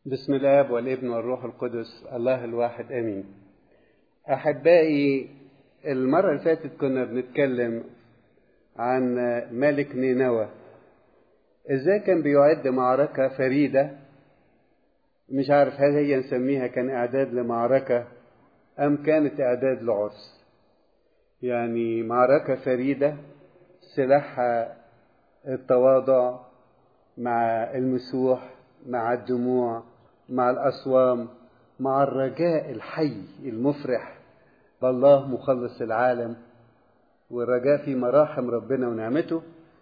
بسم الاب والابن والروح القدس الله الواحد امين احبائي المره اللي فاتت كنا بنتكلم عن ملك نينوى ازاي كان بيعد معركه فريده مش عارف هل هي نسميها كان اعداد لمعركه ام كانت اعداد لعرس يعني معركه فريده سلاحها التواضع مع المسوح مع الدموع مع الأصوام مع الرجاء الحي المفرح بالله مخلص العالم والرجاء في مراحم ربنا ونعمته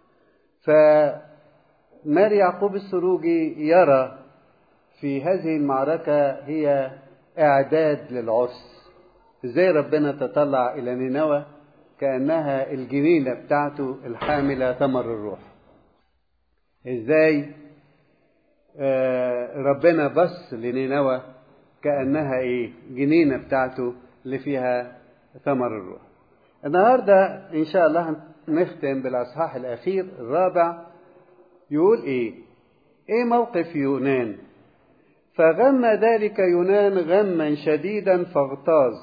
فمار يعقوب السروجي يرى في هذه المعركة هي إعداد للعرس إزاي ربنا تطلع إلى نينوى كأنها الجنينة بتاعته الحاملة ثمر الروح إزاي ربنا بص لنينوى كأنها إيه جنينة بتاعته اللي فيها ثمر الروح النهاردة إن شاء الله نختم بالأصحاح الأخير الرابع يقول إيه إيه موقف يونان فغم ذلك يونان غما شديدا فاغتاظ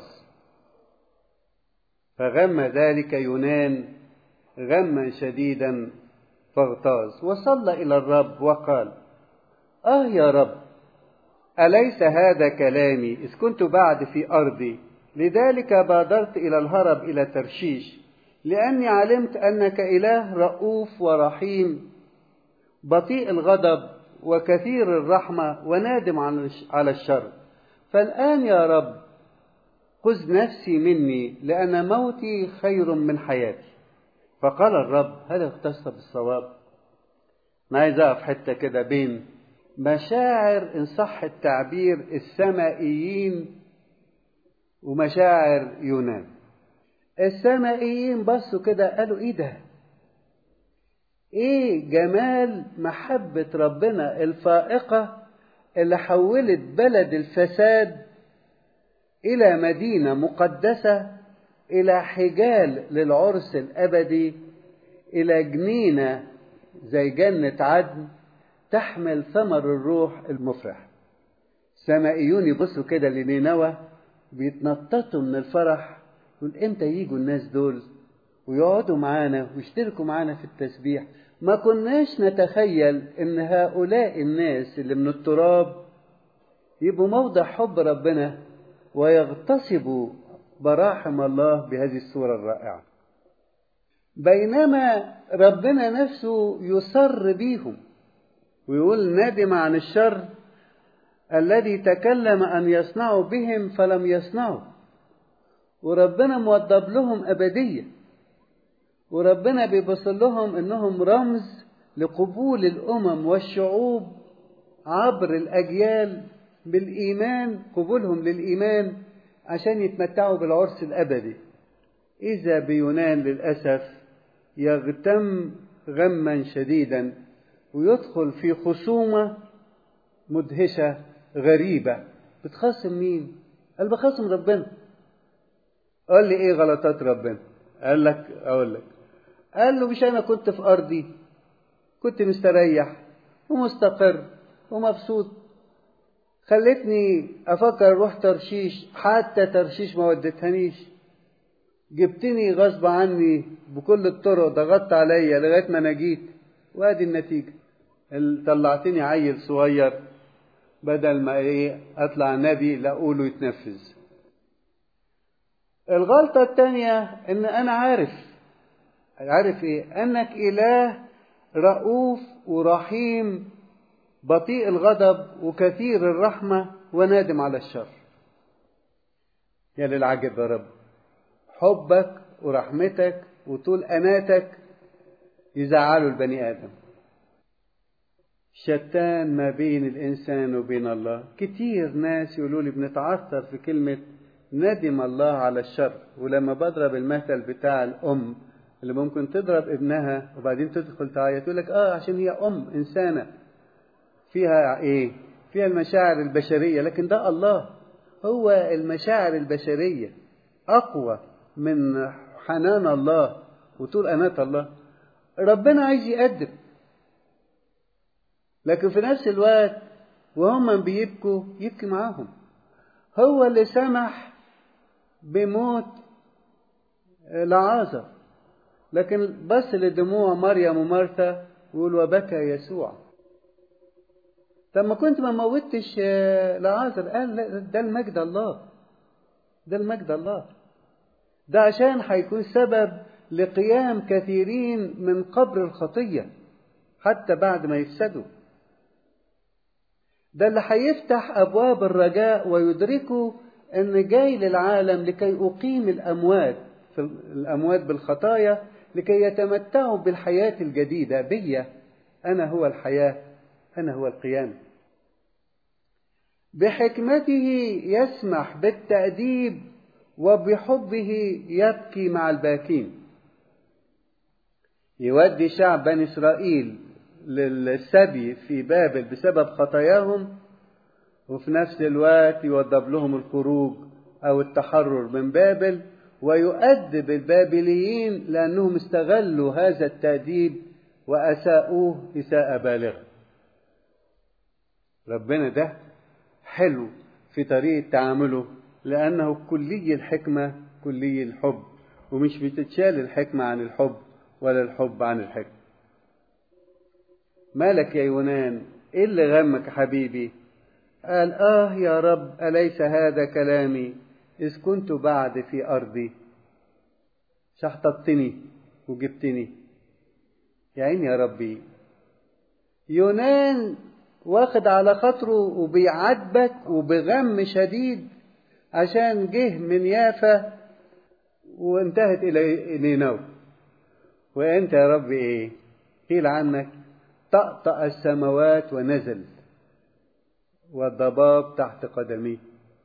فغم ذلك يونان غما شديدا فاغتاظ وصلى إلى الرب وقال آه يا رب أليس هذا كلامي إذ كنت بعد في أرضي لذلك بادرت إلى الهرب إلى ترشيش لأني علمت أنك إله رؤوف ورحيم بطيء الغضب وكثير الرحمة ونادم على الشر فالآن يا رب خذ نفسي مني لأن موتي خير من حياتي فقال الرب هل اختص بالصواب أنا عايز أقف حتة كده بين مشاعر إن صح التعبير السمائيين ومشاعر يونان السمائيين بصوا كده قالوا ايه ده ايه جمال محبة ربنا الفائقة اللي حولت بلد الفساد إلى مدينة مقدسة إلى حجال للعرس الأبدي إلى جنينة زي جنة عدن تحمل ثمر الروح المفرح سمائيون يبصوا كده لنينوى بيتنططوا من الفرح يقول امتى يجوا الناس دول ويقعدوا معانا ويشتركوا معانا في التسبيح ما كناش نتخيل ان هؤلاء الناس اللي من التراب يبقوا موضع حب ربنا ويغتصبوا براحم الله بهذه الصورة الرائعة بينما ربنا نفسه يصر بيهم ويقول ندم عن الشر الذي تكلم أن يصنعوا بهم فلم يصنعوا وربنا موضب لهم أبدية وربنا بيبص لهم إنهم رمز لقبول الأمم والشعوب عبر الأجيال بالإيمان قبولهم للإيمان عشان يتمتعوا بالعرس الأبدي إذا بيونان للأسف يغتم غما شديدا ويدخل في خصومة مدهشة غريبة بتخاصم مين؟ قال بخاصم ربنا قال لي ايه غلطات ربنا؟ قال لك اقول لك قال له مش انا كنت في ارضي كنت مستريح ومستقر ومبسوط خلتني افكر اروح ترشيش حتى ترشيش ما ودتهنيش جبتني غصب عني بكل الطرق ضغطت عليا لغايه ما انا جيت وادي النتيجه طلعتني عيل صغير بدل ما ايه اطلع نبي لا اقوله يتنفذ الغلطة الثانية ان انا عارف عارف ايه انك اله رؤوف ورحيم بطيء الغضب وكثير الرحمة ونادم على الشر يا للعجب يا رب حبك ورحمتك وطول أناتك يزعلوا البني آدم شتان ما بين الإنسان وبين الله كتير ناس يقولوا لي بنتعثر في كلمة ندم الله على الشر ولما بضرب المثل بتاع الأم اللي ممكن تضرب ابنها وبعدين تدخل تعيط تقول لك اه عشان هي أم إنسانة فيها إيه؟ فيها المشاعر البشرية لكن ده الله هو المشاعر البشرية أقوى من حنان الله وطول أنات الله ربنا عايز يقدم لكن في نفس الوقت وهم بيبكوا يبكي معاهم هو اللي سمح بموت لعازر لكن بس لدموع مريم ومارثا يقول وبكى يسوع طب ما كنت ما موتش لعازر قال لا ده المجد الله ده المجد الله ده عشان هيكون سبب لقيام كثيرين من قبر الخطية حتى بعد ما يفسدوا ده اللي هيفتح أبواب الرجاء ويدركوا أن جاي للعالم لكي أقيم الأموات في الأموات بالخطايا لكي يتمتعوا بالحياة الجديدة بي أنا هو الحياة أنا هو القيامة بحكمته يسمح بالتأديب وبحبه يبكي مع الباكين يودي شعب بني إسرائيل للسبي في بابل بسبب خطاياهم وفي نفس الوقت يوضب لهم الخروج أو التحرر من بابل ويؤدب البابليين لأنهم استغلوا هذا التأديب وأساءوه إساءة بالغة ربنا ده حلو في طريقة تعامله لأنه كلي الحكمة كلي الحب ومش بتتشال الحكمة عن الحب ولا الحب عن الحكمة مالك يا يونان ايه اللي غمك حبيبي قال اه يا رب أليس هذا كلامي إذ كنت بعد في أرضي شحططتني وجبتني يا عيني يا ربي يونان واخد على خاطره وبيعاتبك وبغم شديد عشان جه من يافا وانتهت إلى نينوى وانت يا رب ايه قيل عنك طأطأ السماوات ونزل والضباب تحت قدميه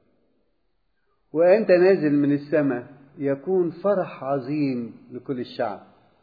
وانت نازل من السماء يكون فرح عظيم لكل الشعب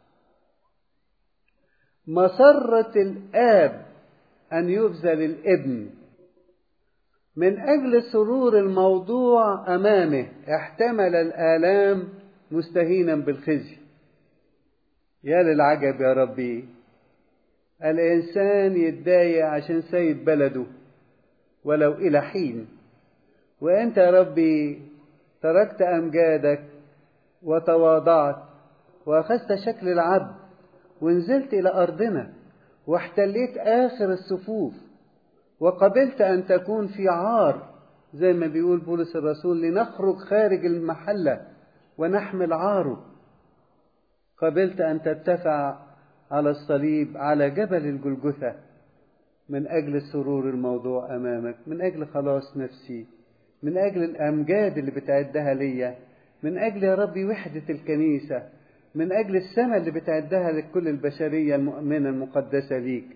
مسرة الآب أن يبذل الابن من أجل سرور الموضوع أمامه احتمل الآلام مستهينا بالخزي يا للعجب يا ربي الإنسان يتضايق عشان سيد بلده ولو إلى حين وأنت يا ربي تركت أمجادك وتواضعت وأخذت شكل العبد ونزلت إلى أرضنا واحتليت آخر الصفوف وقبلت أن تكون في عار زي ما بيقول بولس الرسول لنخرج خارج المحلة ونحمل عاره قبلت أن ترتفع على الصليب على جبل الجلجثة من أجل سرور الموضوع أمامك من أجل خلاص نفسي من أجل الأمجاد اللي بتعدها ليا من أجل يا ربي وحدة الكنيسة من أجل السماء اللي بتعدها لكل البشرية المؤمنة المقدسة ليك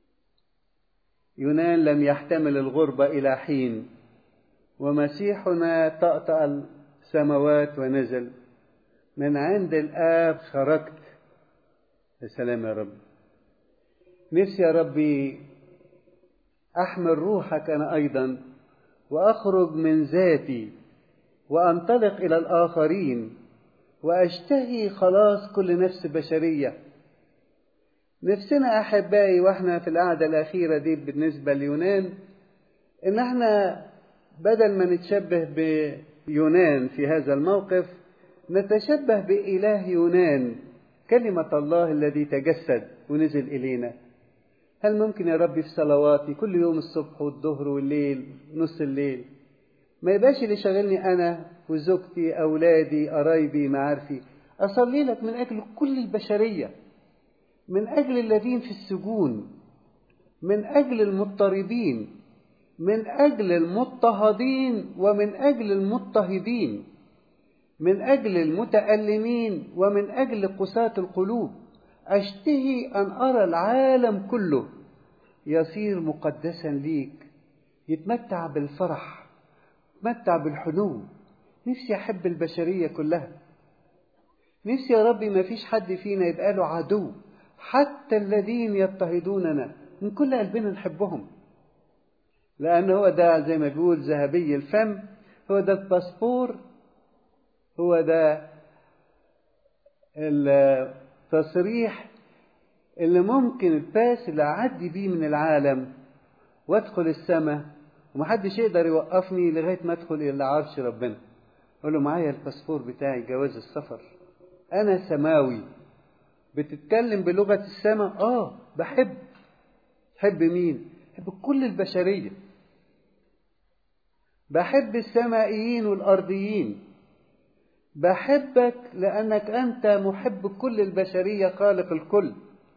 يونان لم يحتمل الغربة إلى حين ومسيحنا طأطأ السماوات ونزل من عند الآب خرجت يا سلام يا رب نفسي يا ربي أحمل روحك أنا أيضا وأخرج من ذاتي وأنطلق إلى الآخرين وأشتهي خلاص كل نفس بشرية نفسنا أحبائي وإحنا في القعدة الأخيرة دي بالنسبة ليونان إن إحنا بدل ما نتشبه بيونان في هذا الموقف نتشبه بإله يونان كلمة الله الذي تجسد ونزل إلينا هل ممكن يا ربي في صلواتي كل يوم الصبح والظهر والليل نص الليل ما يبقاش اللي شغلني أنا وزوجتي أولادي قرايبي معارفي أصلي لك من أجل كل البشرية من أجل الذين في السجون من أجل المضطربين من أجل المضطهدين ومن أجل المضطهدين من أجل المتألمين ومن أجل قساة القلوب أشتهي أن أرى العالم كله يصير مقدسا ليك يتمتع بالفرح يتمتع بالحنو نفسي أحب البشرية كلها نفسي يا ربي ما فيش حد فينا يبقى له عدو حتى الذين يضطهدوننا من كل قلبنا نحبهم لأن هو ده زي ما بيقول ذهبي الفم هو ده الباسبور هو ده التصريح اللي ممكن الباس اللي أعدي بيه من العالم وادخل السماء ومحدش يقدر يوقفني لغاية ما ادخل إلى عرش ربنا أقول له معايا الباسبور بتاعي جواز السفر أنا سماوي بتتكلم بلغة السماء آه بحب بحب مين؟ بحب كل البشرية بحب السمائيين والأرضيين بحبك لأنك أنت محب كل البشرية خالق الكل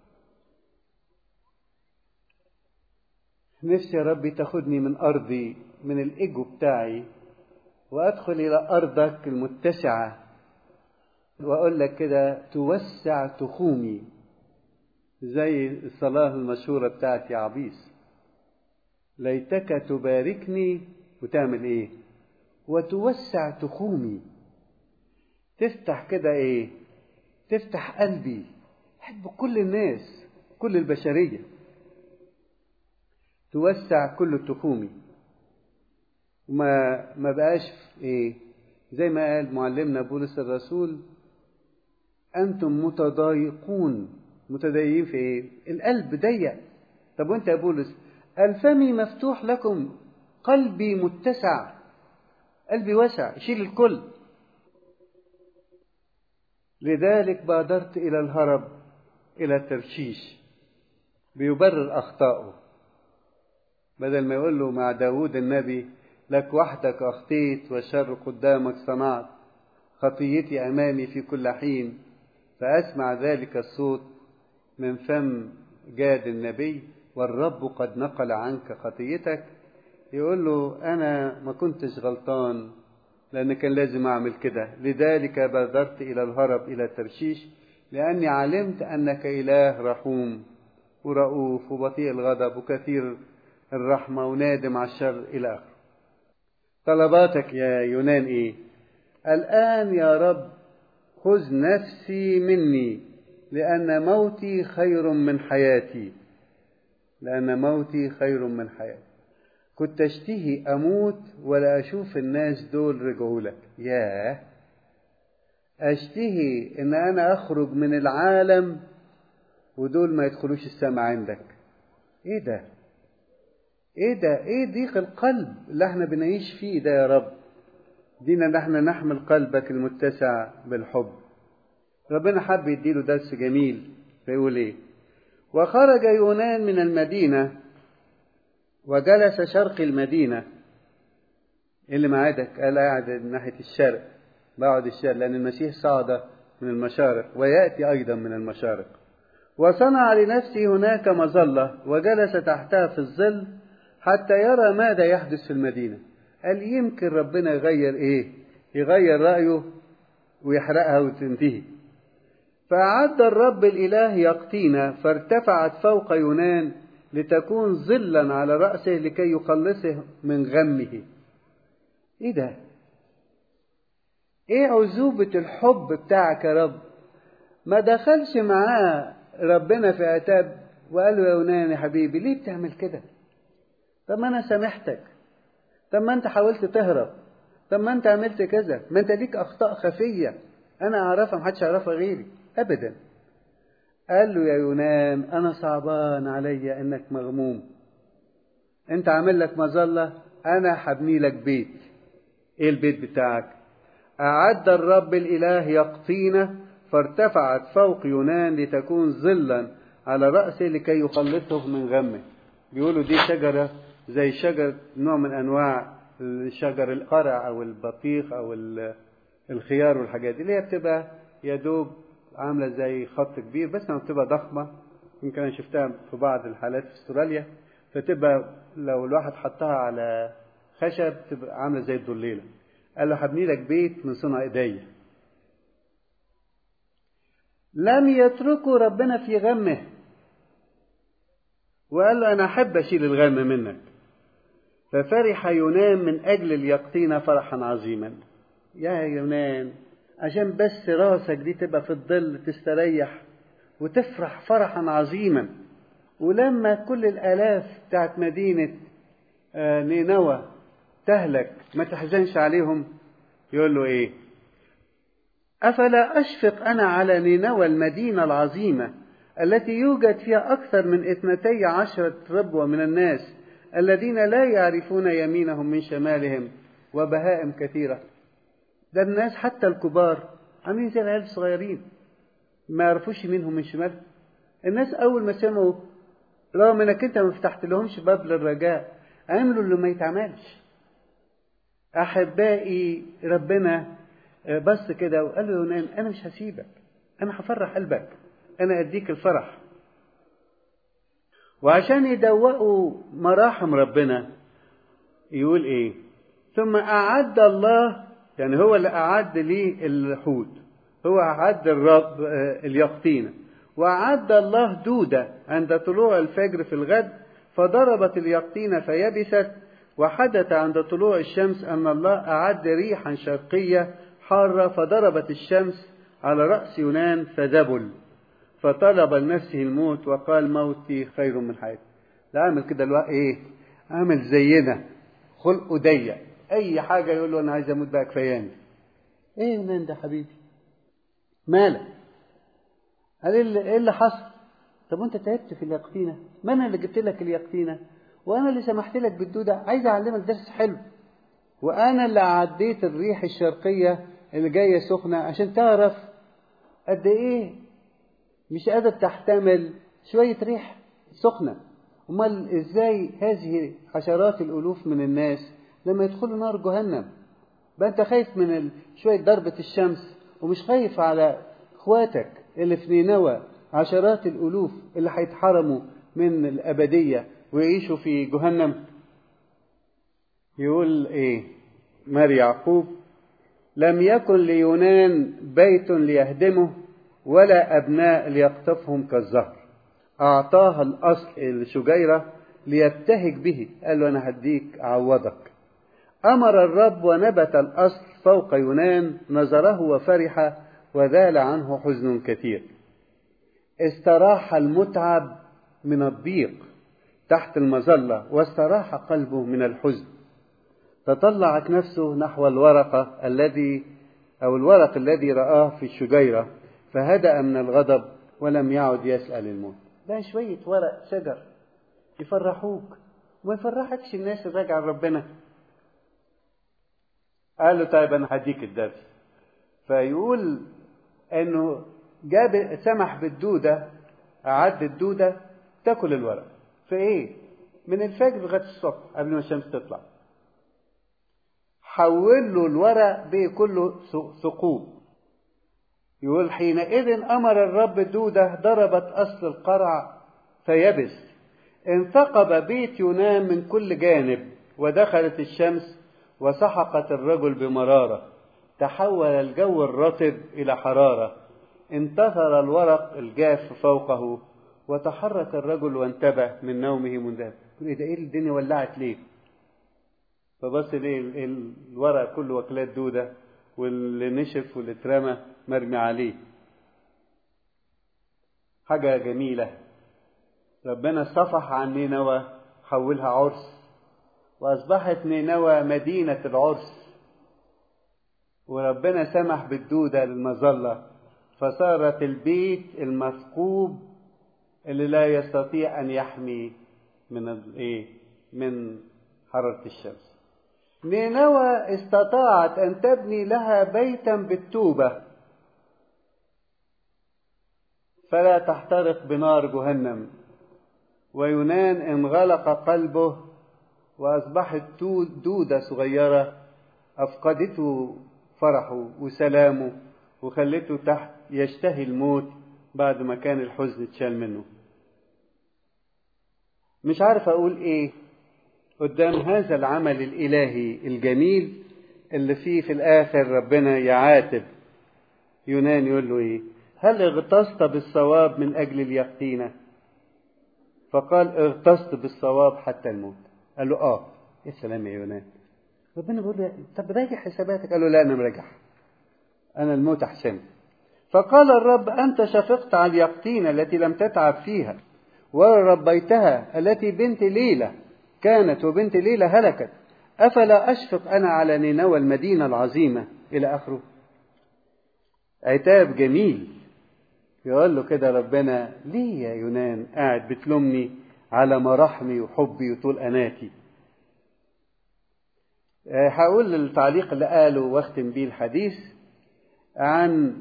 نفسي يا ربي تاخدني من أرضي من الإيجو بتاعي وأدخل إلى أرضك المتسعة وأقول لك كده توسع تخومي زي الصلاة المشهورة بتاعت يا عبيس ليتك تباركني وتعمل إيه وتوسع تخومي تفتح كده إيه تفتح قلبي أحب كل الناس كل البشرية توسع كل تخومي وما ما بقاش ايه زي ما قال معلمنا بولس الرسول انتم متضايقون متضايقين في ايه القلب ضيق طب وانت يا بولس الفمي مفتوح لكم قلبي متسع قلبي واسع يشيل الكل لذلك بادرت الى الهرب الى ترشيش بيبرر اخطائه بدل ما يقول له مع داود النبي لك وحدك أخطيت والشر قدامك صنعت خطيتي أمامي في كل حين فأسمع ذلك الصوت من فم جاد النبي والرب قد نقل عنك خطيتك يقول له أنا ما كنتش غلطان لأن كان لازم أعمل كده لذلك بادرت إلى الهرب إلى ترشيش لأني علمت أنك إله رحوم ورؤوف وبطيء الغضب وكثير الرحمة ونادم على الشر إلى آخره طلباتك يا يونان إيه الآن يا رب خذ نفسي مني لأن موتي خير من حياتي لأن موتي خير من حياتي كنت أشتهي أموت ولا أشوف الناس دول رجعوا لك ياه أشتهي إن أنا أخرج من العالم ودول ما يدخلوش السماء عندك إيه ده ايه ده ايه ضيق القلب اللي احنا بنعيش فيه ده يا رب دينا ان احنا نحمل قلبك المتسع بالحب ربنا حب يديله درس جميل فيقول ايه وخرج يونان من المدينة وجلس شرق المدينة اللي معادك قال قاعد ناحية الشرق بعد الشرق لأن المسيح صعد من المشارق ويأتي أيضا من المشارق وصنع لنفسه هناك مظلة وجلس تحتها في الظل حتى يرى ماذا يحدث في المدينة قال يمكن ربنا يغير ايه يغير رأيه ويحرقها وتنتهي فأعد الرب الإله يقطينا فارتفعت فوق يونان لتكون ظلا على رأسه لكي يخلصه من غمه ايه ده ايه عذوبة الحب بتاعك يا رب ما دخلش معاه ربنا في عتاب وقال له يا يونان يا حبيبي ليه بتعمل كده طب ما انا سامحتك طب ما انت حاولت تهرب طب ما انت عملت كذا ما انت ليك اخطاء خفيه انا اعرفها محدش يعرفها غيري ابدا قال له يا يونان انا صعبان عليا انك مغموم انت عامل لك مظله انا هبني لك بيت ايه البيت بتاعك اعد الرب الاله يقطينا فارتفعت فوق يونان لتكون ظلا على راسه لكي يخلصه من غمه بيقولوا دي شجره زي شجر نوع من انواع شجر القرع او البطيخ او الخيار والحاجات دي اللي هي بتبقى يا دوب عامله زي خط كبير بس لما بتبقى ضخمه يمكن انا شفتها في بعض الحالات في استراليا فتبقى لو الواحد حطها على خشب تبقى عامله زي الدليله قال له هبني لك بيت من صنع ايديا لم يتركوا ربنا في غمه وقال له انا احب اشيل الغم منك ففرح يونان من أجل اليقطين فرحا عظيما يا يونان عشان بس راسك دي تبقى في الظل تستريح وتفرح فرحا عظيما ولما كل الآلاف بتاعت مدينة نينوى تهلك ما تحزنش عليهم يقول له ايه أفلا أشفق أنا على نينوى المدينة العظيمة التي يوجد فيها أكثر من اثنتي عشرة ربوة من الناس الذين لا يعرفون يمينهم من شمالهم وبهائم كثيرة ده الناس حتى الكبار عاملين زي العيال الصغيرين ما يعرفوش يمينهم من شمالهم الناس أول ما سمعوا رغم انك انت ما فتحت لهمش باب للرجاء عملوا اللي ما يتعملش احبائي ربنا بص كده وقال له يونان انا مش هسيبك انا هفرح قلبك انا اديك الفرح وعشان يدوقوا مراحم ربنا يقول ايه ثم اعد الله يعني هو اللي اعد لي الحوت هو اعد الرب اليقطينه وأعد الله دودة عند طلوع الفجر في الغد فضربت اليقطين فيبست وحدث عند طلوع الشمس أن الله أعد ريحا شرقية حارة فضربت الشمس على رأس يونان فذبل فطلب لنفسه الموت وقال موتي خير من حياتي ده عامل كده الوقت ايه عامل زينا خلقه ضيق اي حاجه يقول له انا عايز اموت بقى كفاياني ايه يونان ده حبيبي مالك قال ايه اللي حصل طب وانت تعبت في اليقطينه ما انا اللي جبت لك اليقطينه وانا اللي سمحت لك بالدوده عايز اعلمك درس حلو وانا اللي عديت الريح الشرقيه اللي جايه سخنه عشان تعرف قد ايه مش قادر تحتمل شويه ريح سخنه امال ازاي هذه عشرات الالوف من الناس لما يدخلوا نار جهنم بقى انت خايف من شويه ضربه الشمس ومش خايف على اخواتك اللي في نينوى عشرات الألوف اللي هيتحرموا من الأبدية ويعيشوا في جهنم يقول إيه مار يعقوب لم يكن ليونان بيت ليهدمه ولا أبناء ليقطفهم كالزهر أعطاها الأصل الشجيرة ليبتهج به قال له أنا هديك أعوضك أمر الرب ونبت الأصل فوق يونان نظره وفرح وذال عنه حزن كثير استراح المتعب من الضيق تحت المظلة واستراح قلبه من الحزن تطلعت نفسه نحو الورقة الذي أو الورق الذي رآه في الشجيرة فهدأ من الغضب ولم يعد يسأل الموت ده شوية ورق شجر يفرحوك وما يفرحكش الناس اللي راجعة لربنا قال له طيب أنا هديك الدرس فيقول انه جاب سمح بالدوده اعد الدوده تاكل الورق في ايه من الفجر لغايه الصبح قبل ما الشمس تطلع حول له الورق بيه كله ثقوب يقول حينئذ امر الرب الدوده ضربت اصل القرع فيبس انثقب بيت يونان من كل جانب ودخلت الشمس وسحقت الرجل بمراره تحول الجو الرطب إلى حرارة انتثر الورق الجاف فوقه وتحرك الرجل وانتبه من نومه منذ ايه ده ايه الدنيا ولعت ليه فبص ليه الورق كله وكلات دودة واللي نشف واللي اترمى مرمي عليه حاجة جميلة ربنا صفح عن نينوى حولها عرس وأصبحت نينوى مدينة العرس وربنا سمح بالدودة للمظلة فصارت البيت المثقوب اللي لا يستطيع أن يحمي من الايه من حرارة الشمس نينوى استطاعت أن تبني لها بيتا بالتوبة فلا تحترق بنار جهنم ويونان انغلق قلبه وأصبحت دودة صغيرة أفقدته فرحه وسلامه وخلته تحت يشتهي الموت بعد ما كان الحزن اتشال منه مش عارف أقول إيه قدام هذا العمل الإلهي الجميل اللي فيه في الآخر ربنا يعاتب يونان يقول له إيه هل اغتصت بالصواب من أجل اليقطينة فقال اغتصت بالصواب حتى الموت قال له آه يا سلام يا يونان ربنا بيقول له طب راجع حساباتك قال له لا أنا مراجع أنا الموت أحسن فقال الرب أنت شفقت على اليقطينة التي لم تتعب فيها وربيتها التي بنت ليلة كانت وبنت ليلة هلكت أفلا أشفق أنا على نينوى المدينة العظيمة إلى آخره عتاب جميل يقول له كده ربنا ليه يا يونان قاعد بتلومني على مراحمي وحبي وطول أناتي هقول التعليق اللي قاله واختم بيه الحديث عن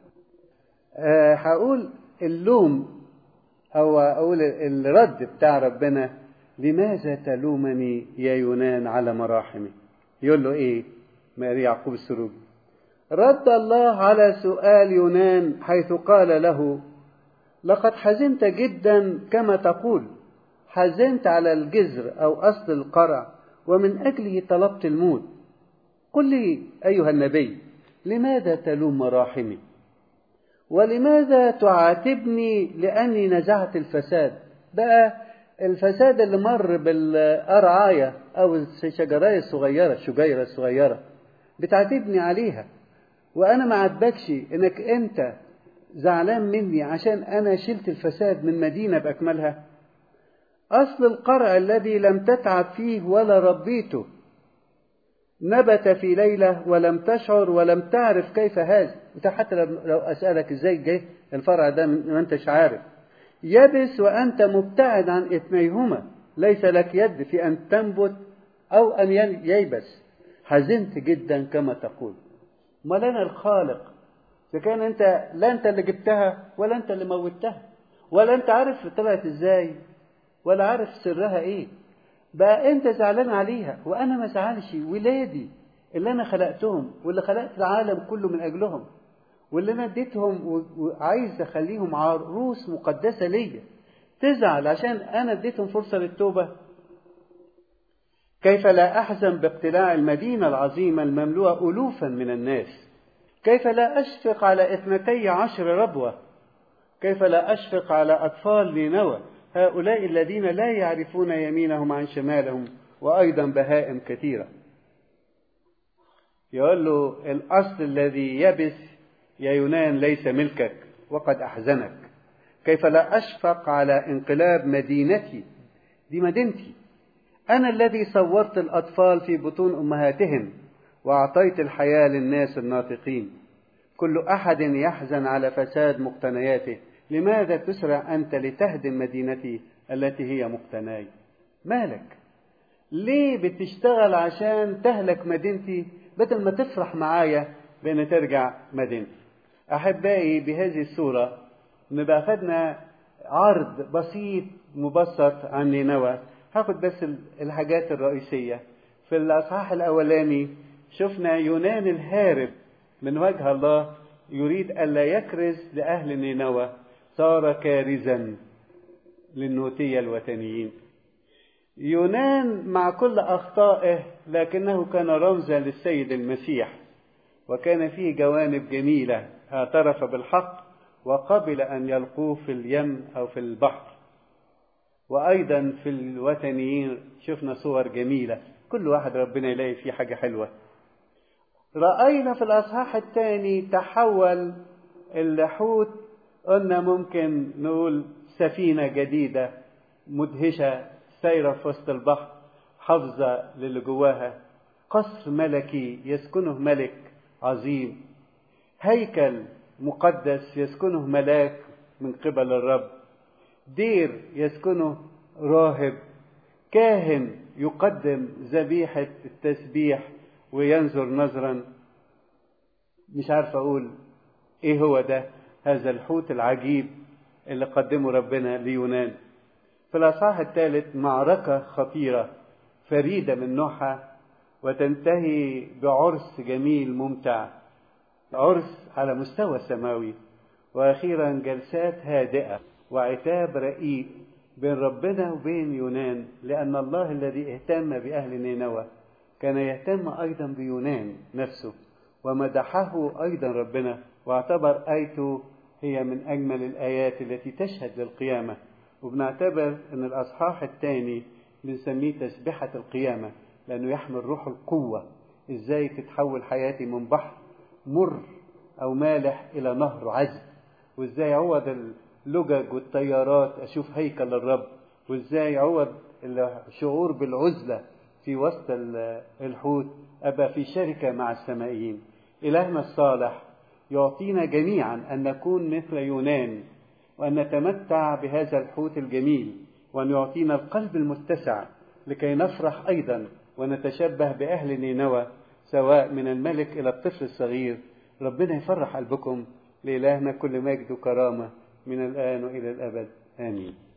هقول اللوم أو أقول الرد بتاع ربنا لماذا تلومني يا يونان على مراحمي يقول له إيه ماري يعقوب السروجي رد الله على سؤال يونان حيث قال له لقد حزنت جدا كما تقول حزنت على الجذر أو أصل القرع ومن أجله طلبت الموت قل لي أيها النبي لماذا تلوم مراحمي ولماذا تعاتبني لأني نزعت الفساد بقى الفساد اللي مر بالأرعاية أو الشجراية الصغيرة الشجيرة الصغيرة بتعاتبني عليها وأنا ما عاتبكش إنك أنت زعلان مني عشان أنا شلت الفساد من مدينة بأكملها أصل القرع الذي لم تتعب فيه ولا ربيته نبت في ليلة ولم تشعر ولم تعرف كيف هذا انت حتى لو أسألك ازاي جه الفرع ده ما انتش عارف يبس وأنت مبتعد عن اثنيهما ليس لك يد في أن تنبت أو أن ييبس حزنت جدا كما تقول ما لنا الخالق إذا كان أنت لا أنت اللي جبتها ولا أنت اللي موتها ولا أنت عارف طلعت إزاي ولا عارف سرها إيه بقى أنت زعلان عليها وأنا ما زعلش ولادي اللي أنا خلقتهم واللي خلقت العالم كله من أجلهم واللي أنا اديتهم وعايز أخليهم عروس مقدسة ليا تزعل عشان أنا اديتهم فرصة للتوبة كيف لا أحزن باقتلاع المدينة العظيمة المملوءة ألوفا من الناس كيف لا أشفق على اثنتي عشر ربوة كيف لا أشفق على أطفال نينوى هؤلاء الذين لا يعرفون يمينهم عن شمالهم وأيضا بهائم كثيرة يقول له الأصل الذي يبس يا يونان ليس ملكك وقد أحزنك كيف لا أشفق على انقلاب مدينتي دي مدينتي أنا الذي صورت الأطفال في بطون أمهاتهم وأعطيت الحياة للناس الناطقين كل أحد يحزن على فساد مقتنياته لماذا تسرع أنت لتهدم مدينتي التي هي مقتناي مالك ليه بتشتغل عشان تهلك مدينتي بدل ما تفرح معايا بأن ترجع مدينتي أحبائي بهذه الصورة نبقى خدنا عرض بسيط مبسط عن نينوى هاخد بس الحاجات الرئيسية في الأصحاح الأولاني شفنا يونان الهارب من وجه الله يريد ألا يكرز لأهل نينوى صار كارزا للنوتية الوثنيين يونان مع كل أخطائه لكنه كان رمزا للسيد المسيح وكان فيه جوانب جميلة اعترف بالحق وقبل أن يلقوه في اليم أو في البحر وأيضا في الوثنيين شفنا صور جميلة كل واحد ربنا يلاقي فيه حاجة حلوة رأينا في الأصحاح الثاني تحول الحوت قلنا ممكن نقول سفينة جديدة مدهشة سايرة في وسط البحر حافظة للي جواها قصر ملكي يسكنه ملك عظيم هيكل مقدس يسكنه ملاك من قبل الرب دير يسكنه راهب كاهن يقدم ذبيحة التسبيح وينظر نظرا مش عارف أقول إيه هو ده هذا الحوت العجيب اللي قدمه ربنا ليونان في الأصحاح الثالث معركة خطيرة فريدة من نوعها وتنتهي بعرس جميل ممتع عرس على مستوى سماوي وأخيرا جلسات هادئة وعتاب رقيق بين ربنا وبين يونان لأن الله الذي اهتم بأهل نينوى كان يهتم أيضا بيونان نفسه ومدحه أيضا ربنا واعتبر آيته هي من أجمل الآيات التي تشهد للقيامة وبنعتبر أن الأصحاح الثاني بنسميه تسبحة القيامة لأنه يحمل روح القوة إزاي تتحول حياتي من بحر مر أو مالح إلى نهر عذب وإزاي عوض اللجج والطيارات أشوف هيكل الرب وإزاي عوض الشعور بالعزلة في وسط الحوت أبقى في شركة مع السمائيين إلهنا الصالح يعطينا جميعا أن نكون مثل يونان وأن نتمتع بهذا الحوت الجميل وأن يعطينا القلب المتسع لكي نفرح أيضا ونتشبه بأهل نينوى سواء من الملك إلى الطفل الصغير ربنا يفرح قلبكم لإلهنا كل مجد وكرامة من الآن وإلى الأبد آمين